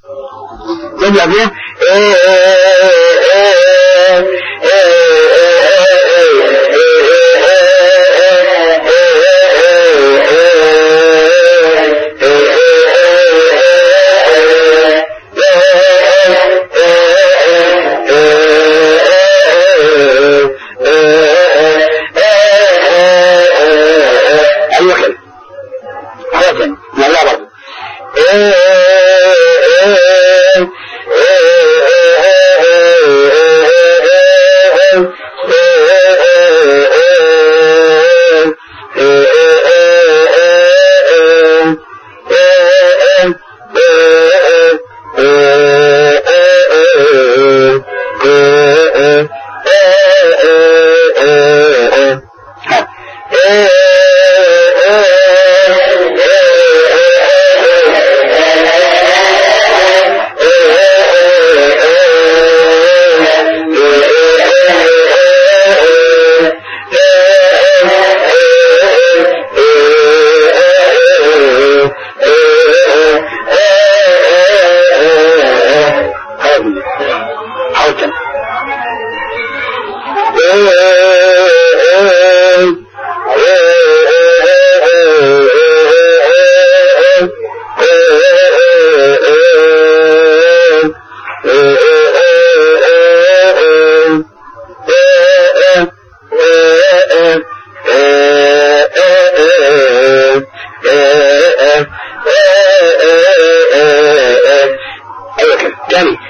تبدأ فيها ايوه كده حاجه تاني نعملها برضه ايوه كده تاني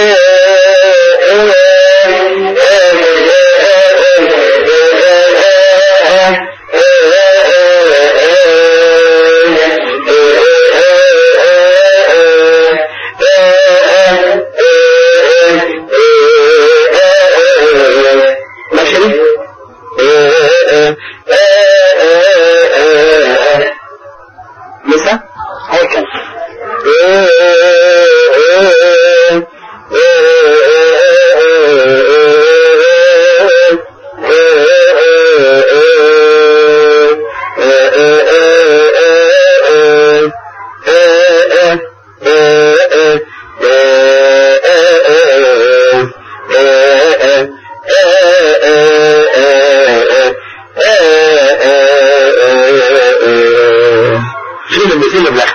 ماشي لسه هو كان فين اللي فين اللي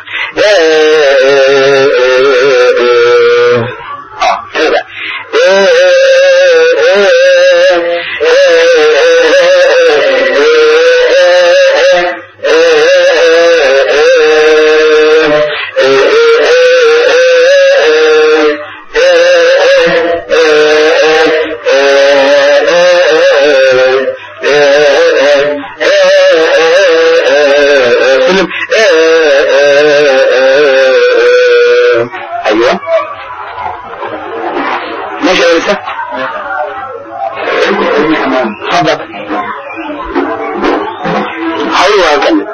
اه كده بقى فيلم ايوه ماشي يا لسه اتفضل حاول وهكمل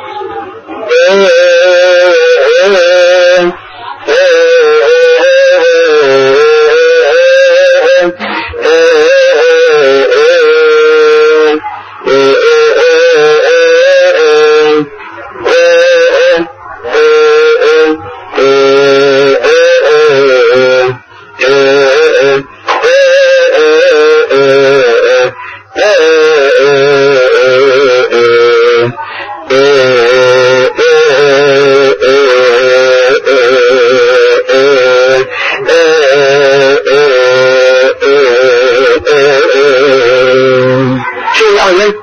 شو يعمل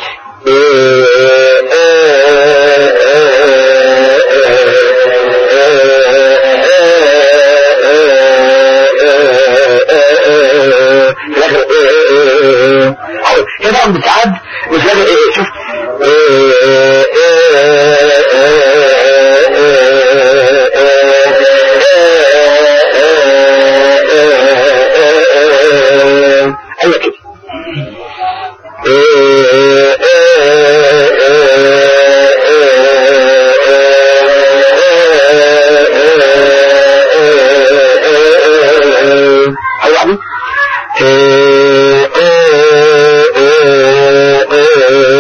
هي طبعا بتعد وتلاقي ايه شوف ايوه كده أيوة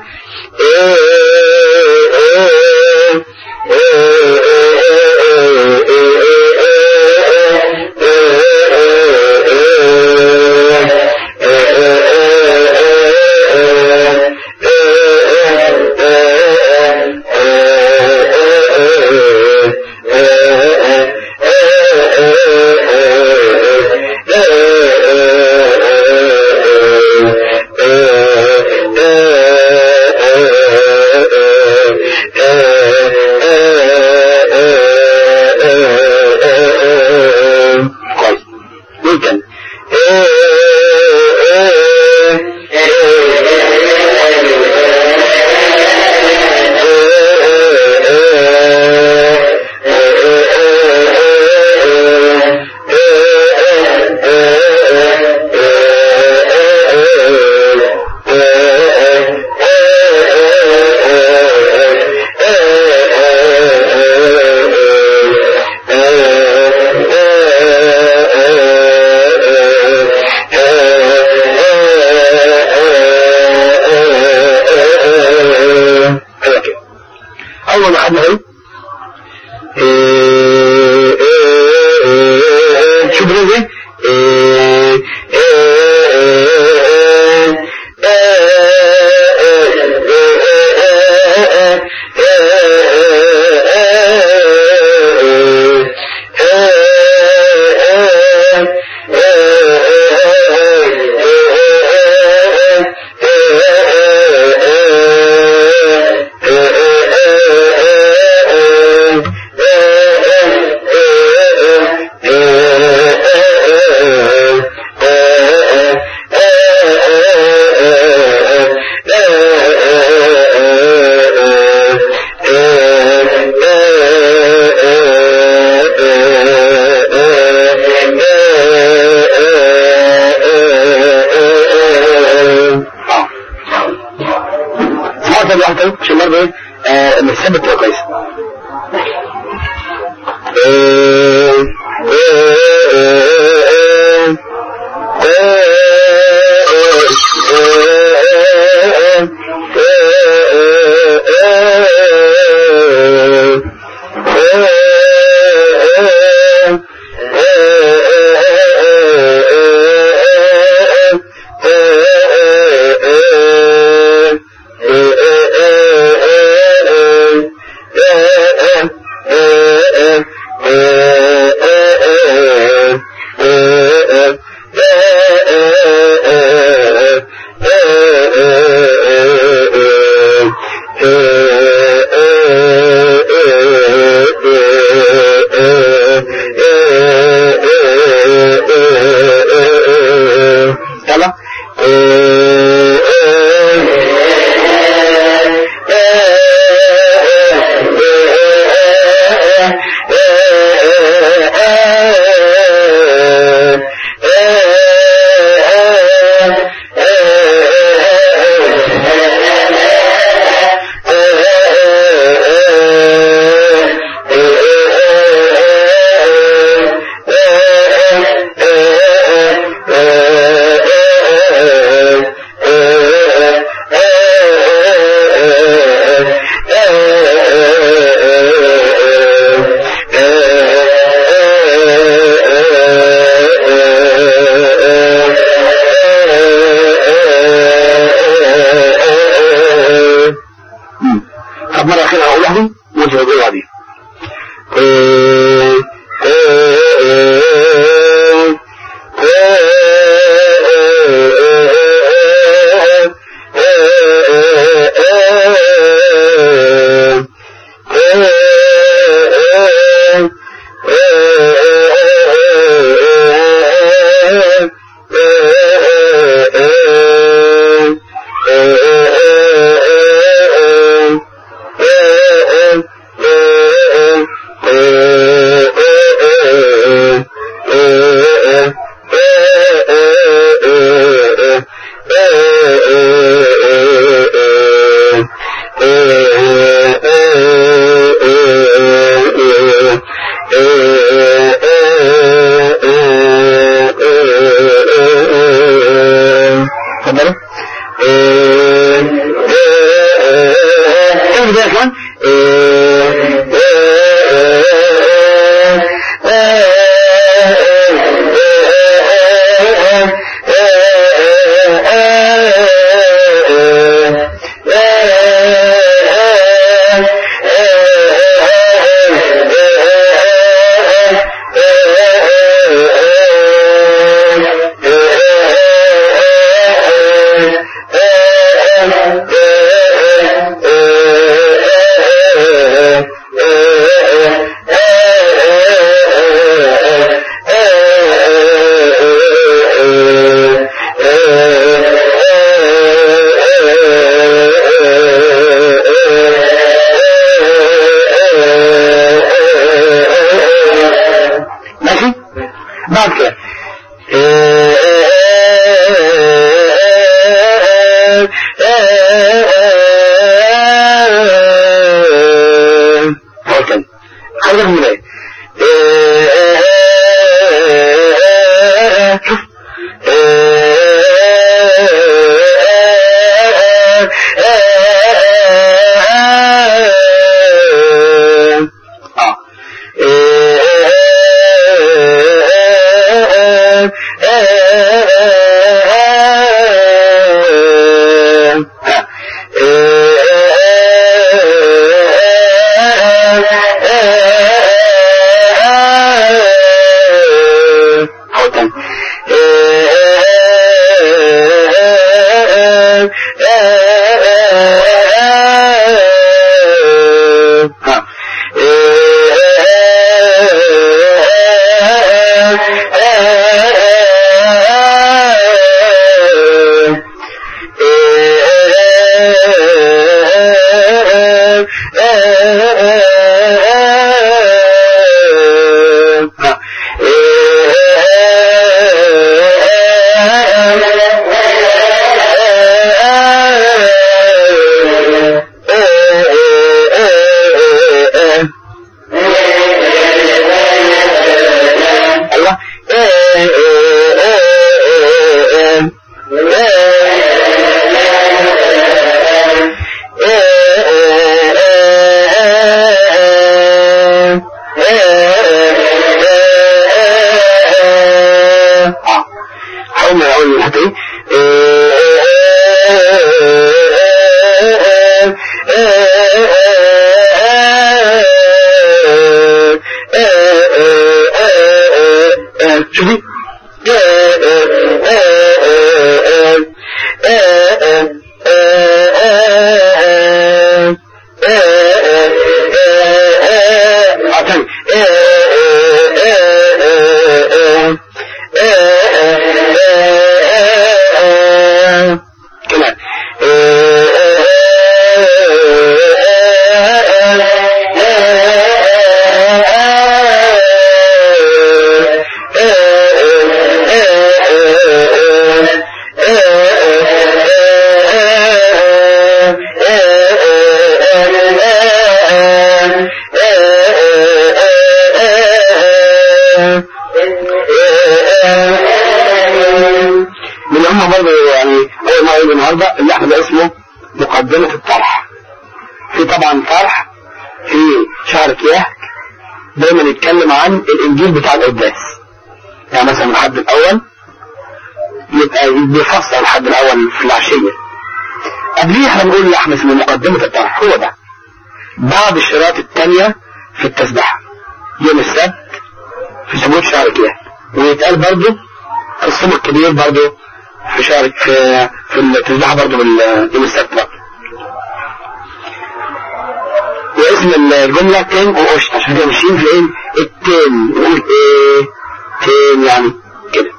كويس ممكن أول ما خدنا علم شو بنقول ايه؟ مرة واحدة عشان برضه ايه آه، نثبت تبقى كويس يلا طب مرة أخيرة أقول لوحدي وأنت تقول لوحدي كده كمان ماشي بعد كده هو كده خلينا من البداية شوف اه الله حاول اقول الحته شوفي كمان من هم برضه يعني اول ما يجي النهارده اللي احنا ده اسمه مقدمة الطرح في طبعا طرح في شهر كياه دايما يتكلم عن الانجيل بتاع القداس يعني مثلا الحد الاول يبقى بيفسر الحد الاول في العشية قبليه احنا بنقول لا احنا اسمه مقدمة الطرح هو ده بعد الشراط الثانية في التسبيحة يوم السبت في سبوت شهر كياه ويتقال برضه في الصوم الكبير برضه في شهر في في التسبيحة برضه بال- يوم السبت برضه واسم الجملة تين وقشط عشان كده ماشيين في ايه التين نقول ايه تين يعني كده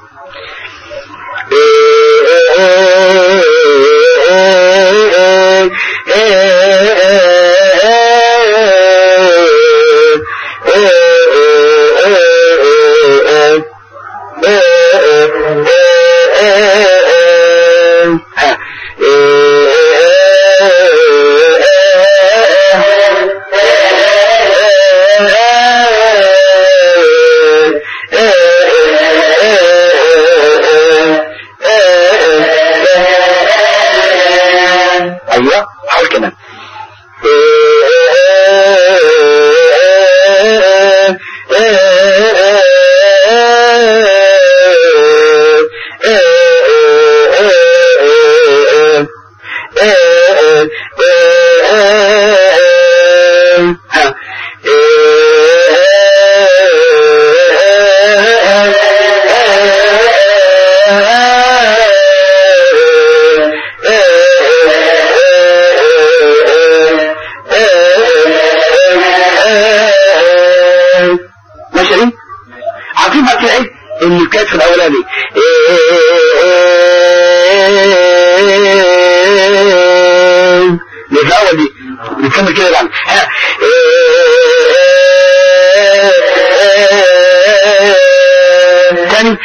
ايوه حاول كمان ها ماشي دي عارفين بقى كده ايه اللي كانت في الاولاني اللي في الاول دي نكمل كده يعني ها تاني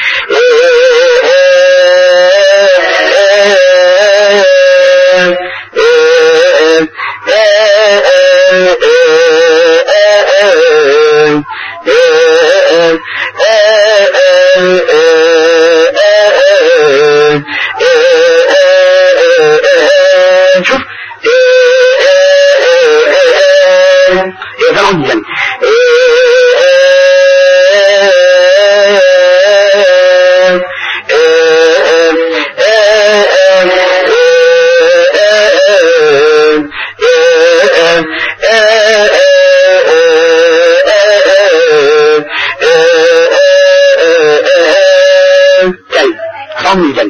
شوف يفعل جدا طيب صمدا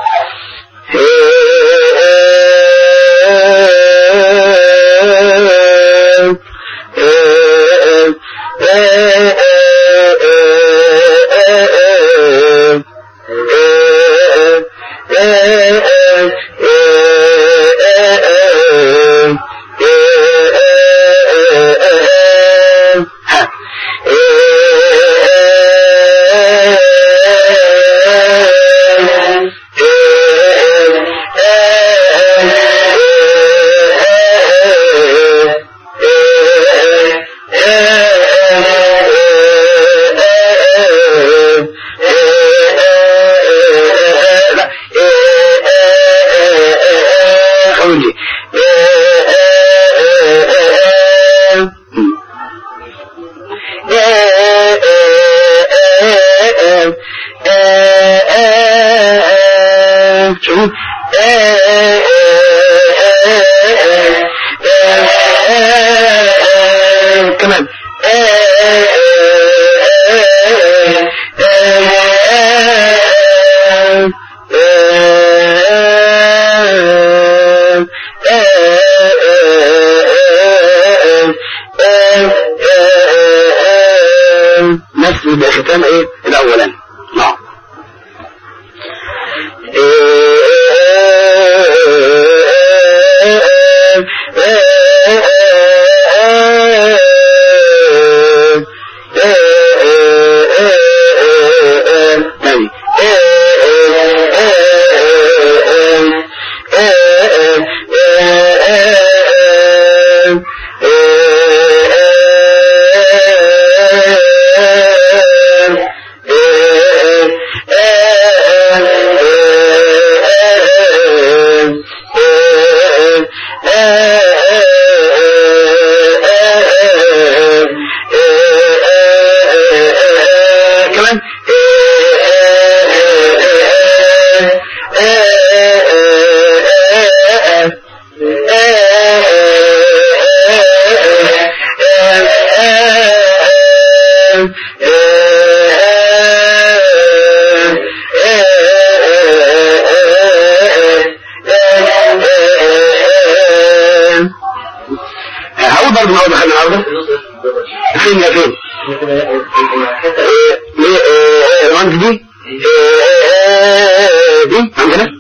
قولي شوف كمان نفس الختام ايه الاولاني نعم كمان هقول برضه من اول ما خلينا النهارده فين يا فين؟ الرمز دي دي عندنا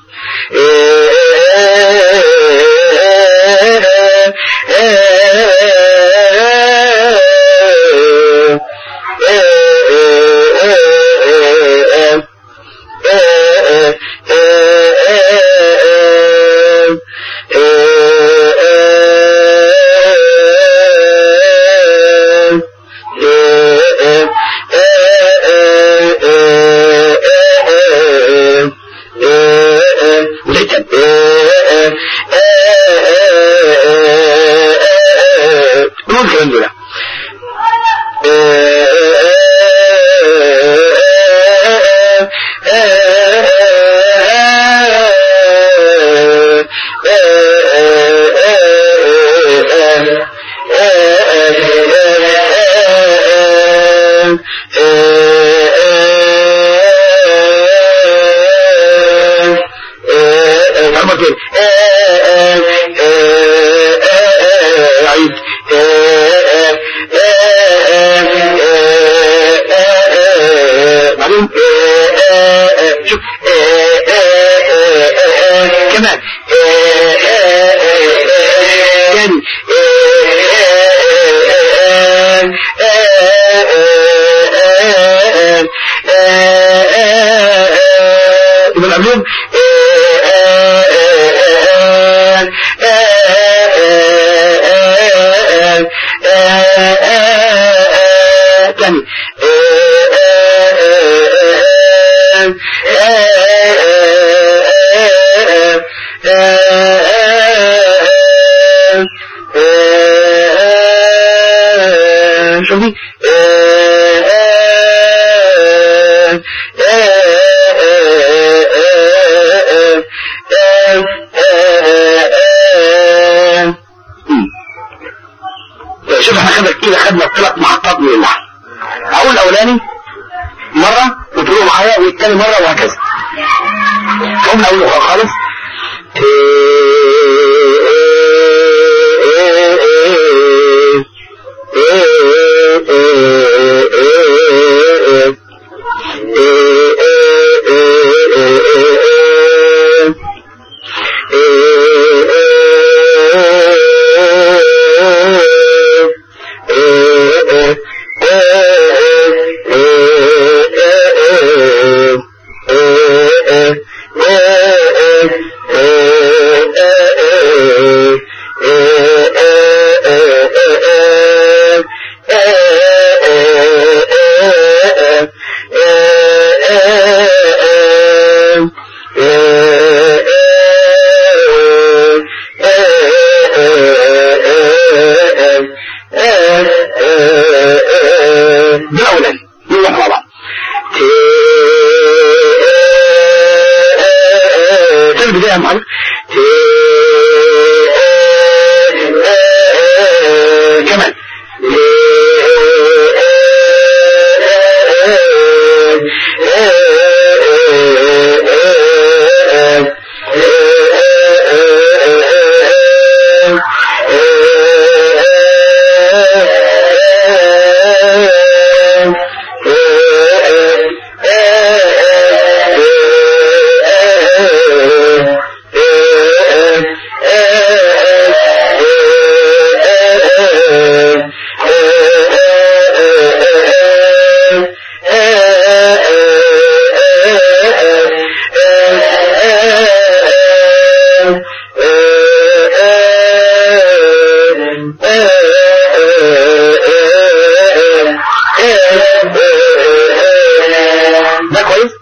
ممكن دول شوفي شوف احنا خدنا كده خدنا ثلاث محطات من اللحن اقول الاولاني مرة وتقولوا معايا والتاني مرة وهكذا قمنا اقول خالص ده الاولاني نروح مع بعض في البداية معنا كمان ده كويس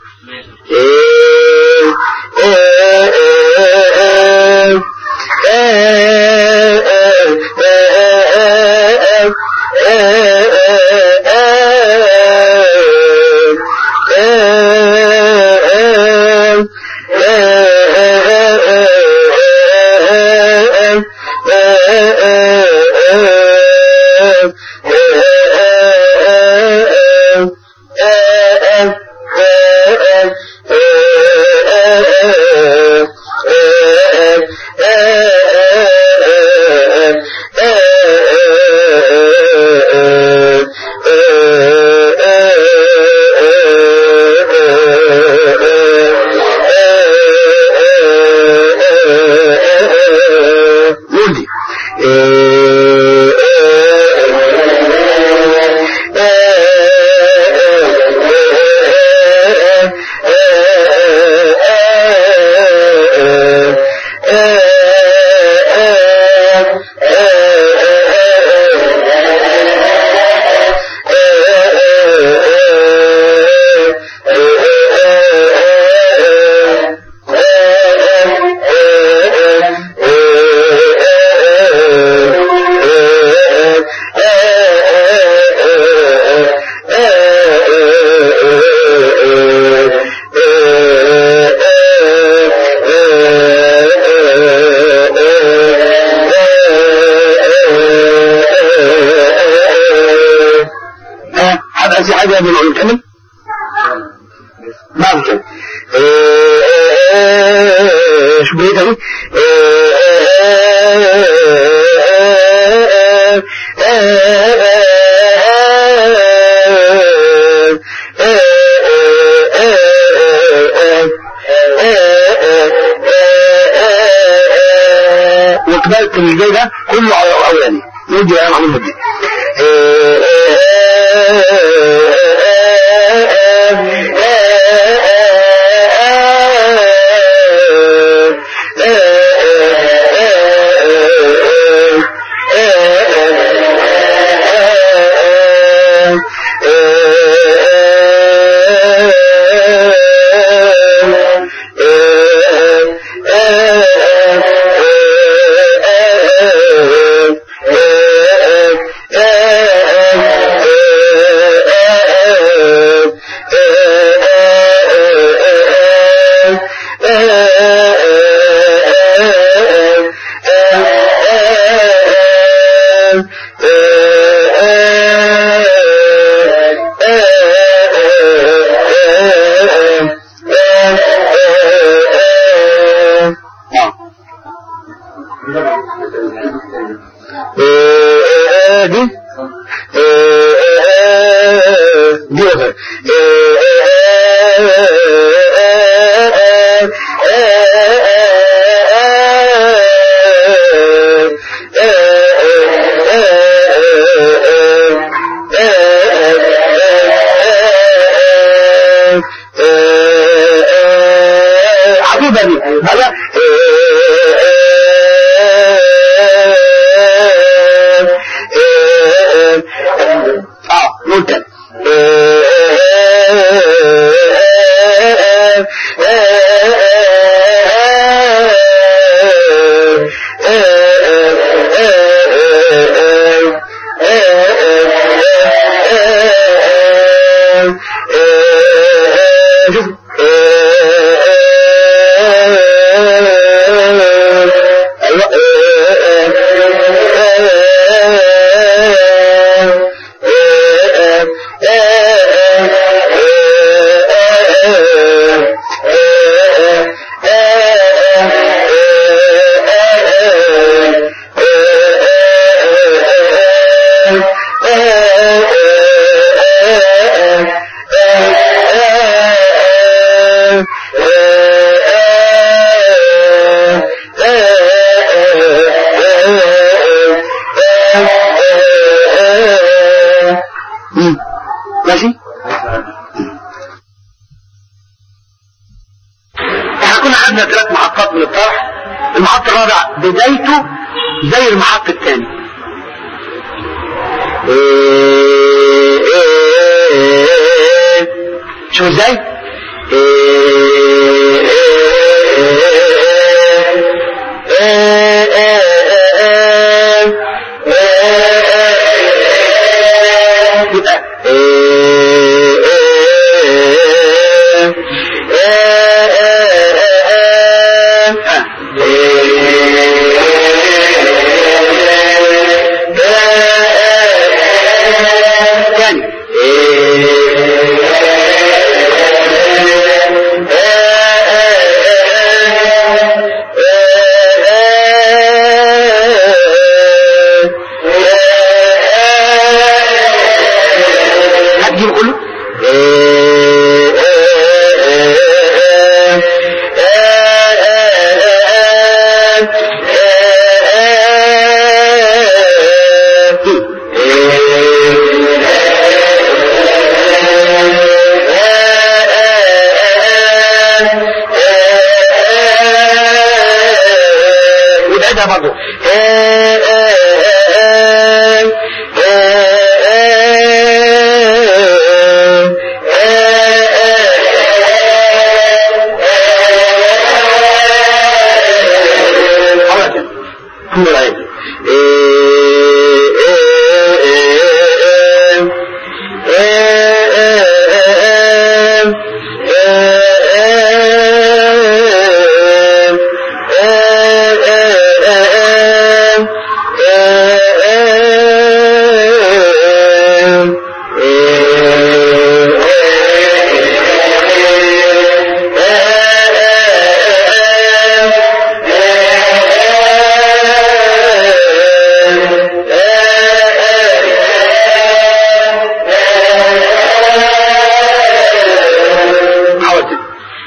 نقول دي ها حد عايز حاجة قبل ما نكمل؟ بعد كده شو بقيت اهو وكذلك اللي جاي ده كله على اولاني نودي بقى معلومه دي آه، دي آه، دي مثلا عجيبة دي هذا اه نقول تاني مم. ماشي احنا كنا عندنا ثلاث محطات من الطرح المحط الرابع بدايته زي المحط الثاني شو ازاي تاني هتجيب كله وده برضه أبدا كل العين حاولت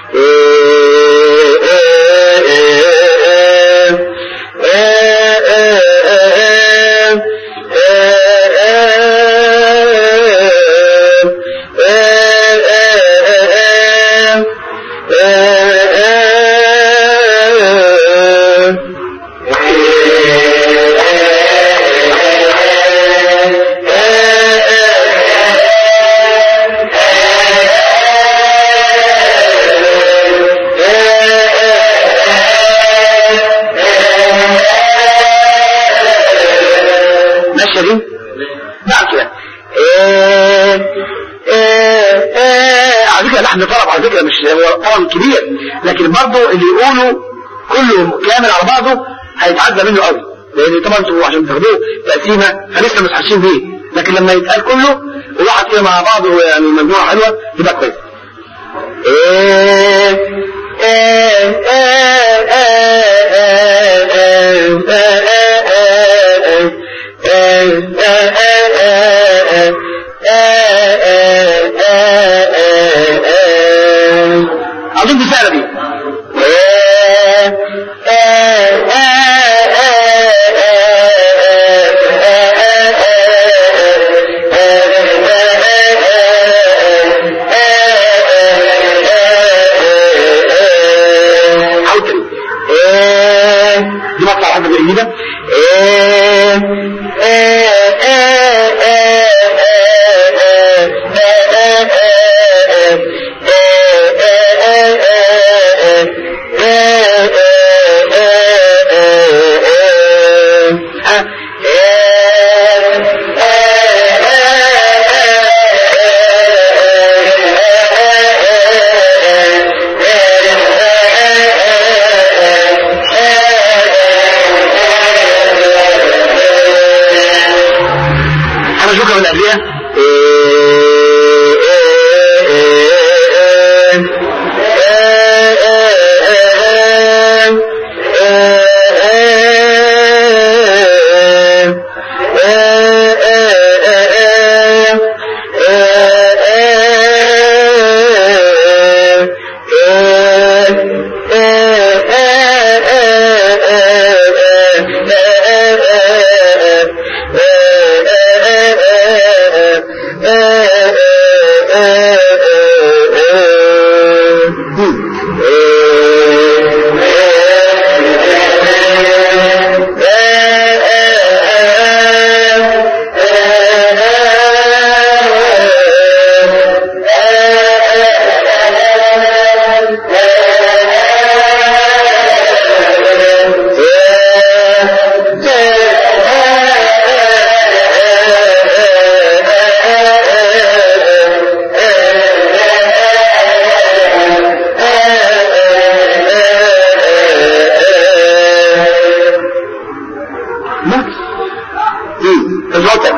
ماشية دي نعم كده على فكرة لحن طرب على فكرة مش هو طبعا كبير لكن برضه اللي يقوله كله كامل على بعضه هيتعدى منه قوي لان طبعا انتوا عشان تاخدوه تقسيمه فلسه مش حاسين بيه لكن لما يتقال كله وواحد كده مع بعضه يعني مجموعه حلوه يبقى كويس أظن دي سهلة دي حاول تاني دي مطلع حاجة جديدة انا شكرا من قبلها ممكن امم الوطن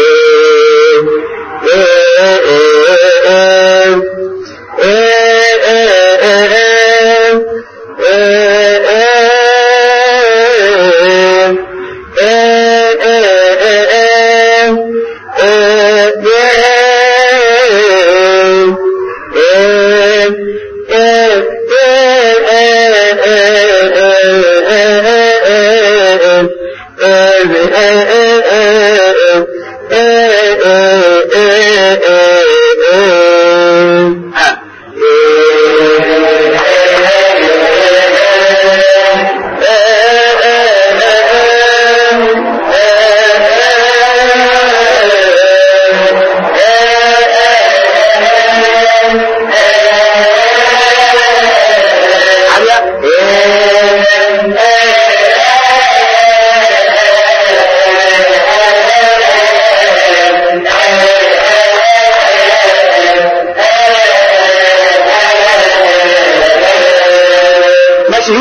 ماشي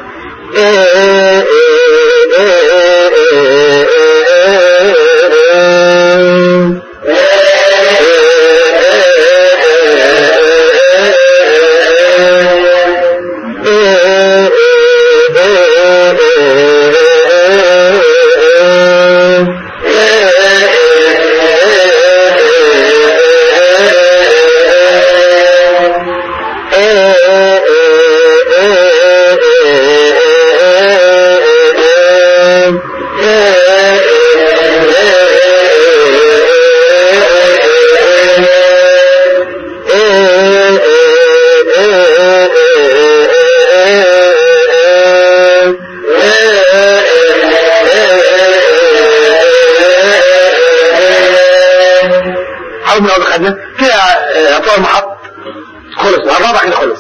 حاول من اول خدنا كده اطول محط خلص الرابع كده خلص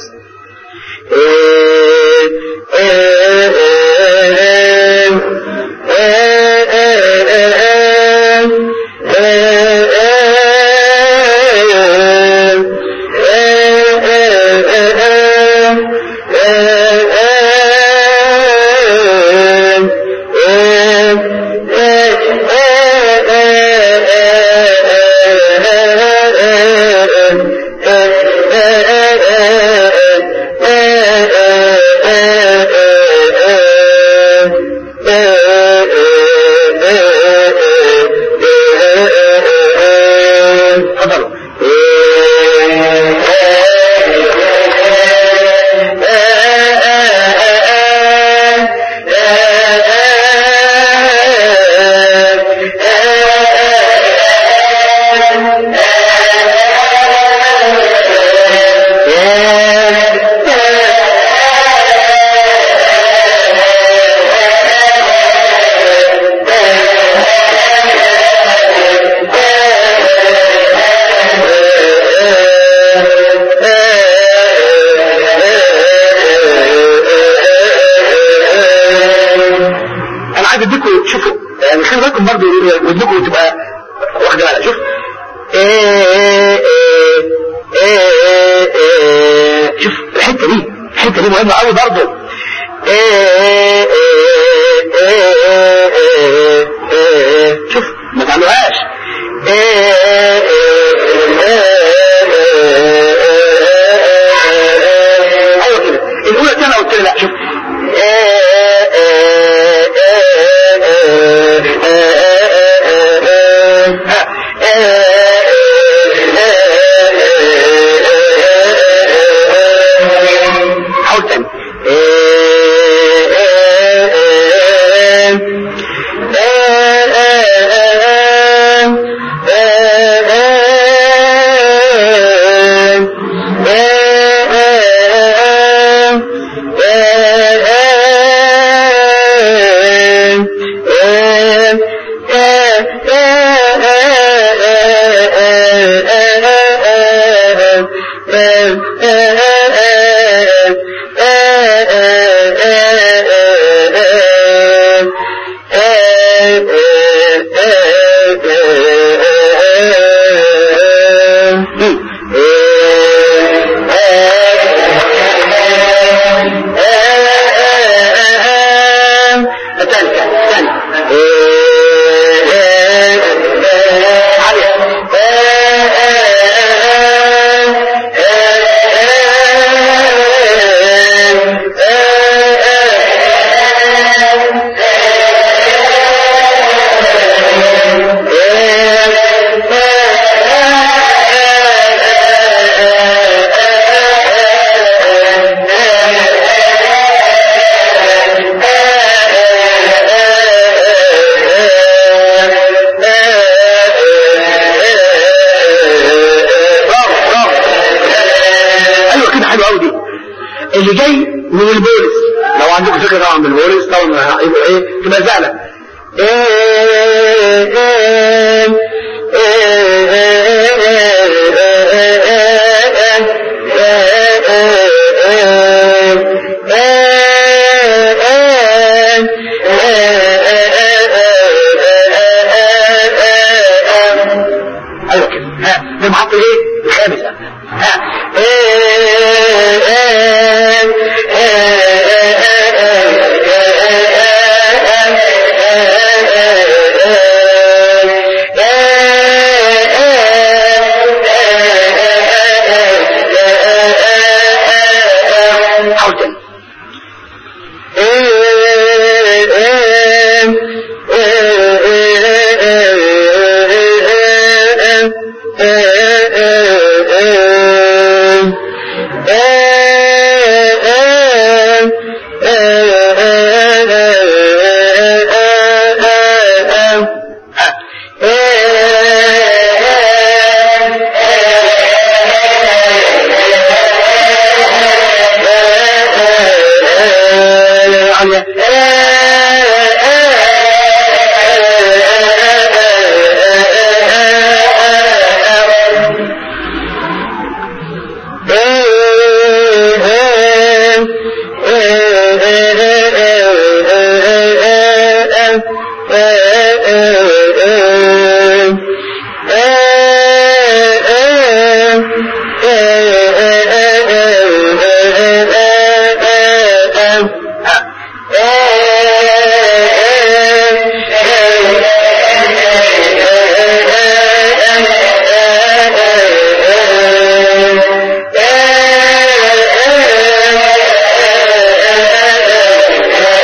ودنكم تبقى واخده بالك شوف إيه إيه إيه إيه شوف الحته دي الحته دي مهمه قوي برضه إيه إيه إيه إيه إيه شوف ما تعملوهاش إيه ايوه كده الاولى الثانيه قلت لا شوف حاول تاني الثالثة الثانية برافو برافو ايوه كده حلو قوي دي اللي جاي من البوليس لو عندكم فكره طبعا بالبوليس طبعا هيبقى ايه تبقى زعلة ايوه كده ها ده محط ايه الخامسه ها حاول تاني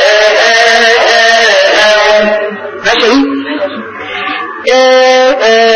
ماشي